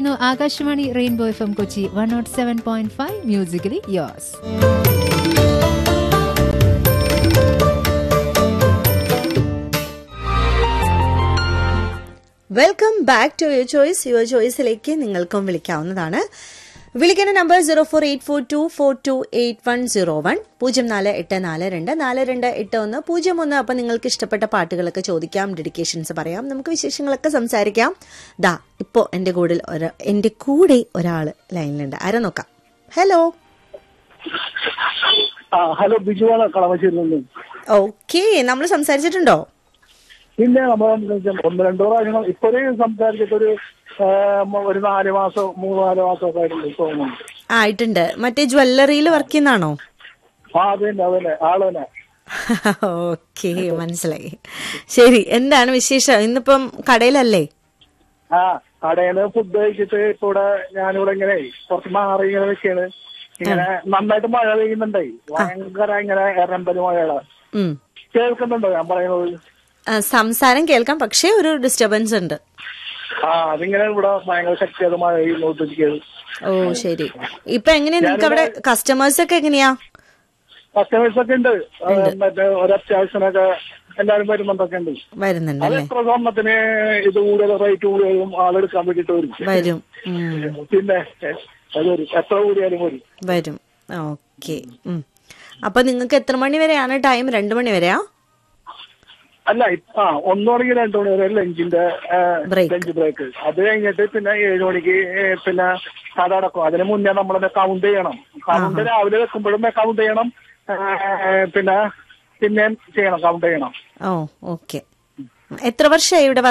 കേട്ടുകൊണ്ടിരിക്കുന്നു Akashvani rainbow F M Kochi one nought seven point five musically yours welcome back to your choice your ചോയ്സിലേക്ക് നിങ്ങൾക്കും വിളിക്കാവുന്നതാണ് വിളിക്കേണ്ട number zero four eight four two four two eight one zero one പൂജ്യം നാല് എട്ട് നാല് രണ്ട് നാല് രണ്ട് എട്ട് ഒന്ന് പൂജ്യം ഒന്ന് അപ്പം നിങ്ങൾക്ക് ഇഷ്ടപ്പെട്ട പാട്ടുകളൊക്കെ ചോദിക്കാം ഡെഡിക്കേഷൻസ് പറയാം നമുക്ക് വിശേഷങ്ങളൊക്കെ സംസാരിക്കാം ദാ ഇപ്പോൾ എൻ്റെ കൂടെ ഒരു എൻ്റെ കൂടെ ഒരാൾ ലൈനിലുണ്ട് ആരാ നോക്കാം ഹലോ ആ ഹലോ ബിജുവാണ് കളമശ്ശേരി നിന്ന് ഓക്കെ നമ്മൾ സംസാരിച്ചിട്ടുണ്ടോ പിന്നെ നമ്മൾ ഒന്ന് രണ്ടോ പ്രാവശ്യം ഇപ്പൊരു സംസാരിച്ചിട്ട് ഒരു ആ, ഒരു നാല് മാസം മൂന്ന് നാല് മാസം ഒക്കെ ആയിട്ടുണ്ട് തോന്നുന്നു ആയിട്ടുണ്ട് മറ്റേ ജ്വല്ലറിയിൽ വർക്ക് ചെയ്യുന്നതാണോ ആ അത് തന്നെ അത് തന്നെ ആള് തന്നെ ഓക്കെ മനസ്സിലായി ശരി എന്താണ് വിശേഷം ഇന്നിപ്പം കടയിലല്ലേ ആ കടയില് ഫുഡ് കഴിച്ചിട്ട് ഇപ്പൊ ഇവിടെ ഞാനിവിടെ ഇങ്ങനെ കുറച്ച് മാറി ഇങ്ങനെ നിൽക്കാണ് ഇങ്ങനെ നന്നായിട്ട് മഴ പെയ്യുന്നുണ്ടേ ഭയങ്കര ഇങ്ങനെ എറമ്പല് മഴകള് ഉം. കേൾക്കുന്നുണ്ടോ ഞാൻ പറയുന്നത് ആ, സംസാരം കേൾക്കാം പക്ഷേ ഒരു ഡിസ്റ്റർബൻസ് ഉണ്ട് ആ അതിങ്ങനെ ഇവിടെ ഭയങ്കര ശക്തിയായിട്ട് മഴ പെയ്യുന്നോട്ടിരിക്കുന്നത് ഓ ശരി ഇപ്പൊ എങ്ങനെയാ നിങ്ങൾക്ക് അവിടെ കസ്റ്റമേഴ്സ് ഒക്കെ എങ്ങനെയാ കസ്റ്റമേഴ്സ് ഒക്കെ ഉണ്ട് ആ, മറ്റേ ഒരത്യാവശ്യത്തിനൊക്കെ എല്ലാവരും വരുന്നുണ്ടൊക്കെ ഉണ്ട് അത് വരുന്നുണ്ടല്ലേ എത്ര സ്വർണത്തിന് ഇത് കൂടുതൽ റേറ്റ് കൂടുതലും ആളെടുക്കാൻ വേണ്ടിട്ട് വരും വരും ഉം, പിന്നെ അത് വരും എത്ര കൂടിയാലും വരും വരും ഓക്കെ അപ്പൊ നിങ്ങൾക്ക് എത്ര മണി വരെയാണ് ടൈം രണ്ടു മണി വരെയാ അല്ല ഇപ്പ- ആ ഒന്ന് മണിക്ക് രണ്ടു മണി വരെ ലഞ്ചിന്റെ Break. ലഞ്ച് ബ്രേക്ക് അത് കഴിഞ്ഞിട്ട് പിന്നെ ഏഴ് മണിക്ക് ഏ, പിന്നെ കട അടക്കും അതിന് മുന്നേ നമ്മളത് കൗണ്ട് ചെയ്യണം കൗണ്ട് രാവിലെ വെക്കുമ്പോഴും കൗണ്ട് ചെയ്യണം ആ, പിന്നെ പിന്നെയും ചെയ്യണം കൗണ്ട് ചെയ്യണം ഓ ഓക്കെ എത്ര വർഷമായി ഇവിടെ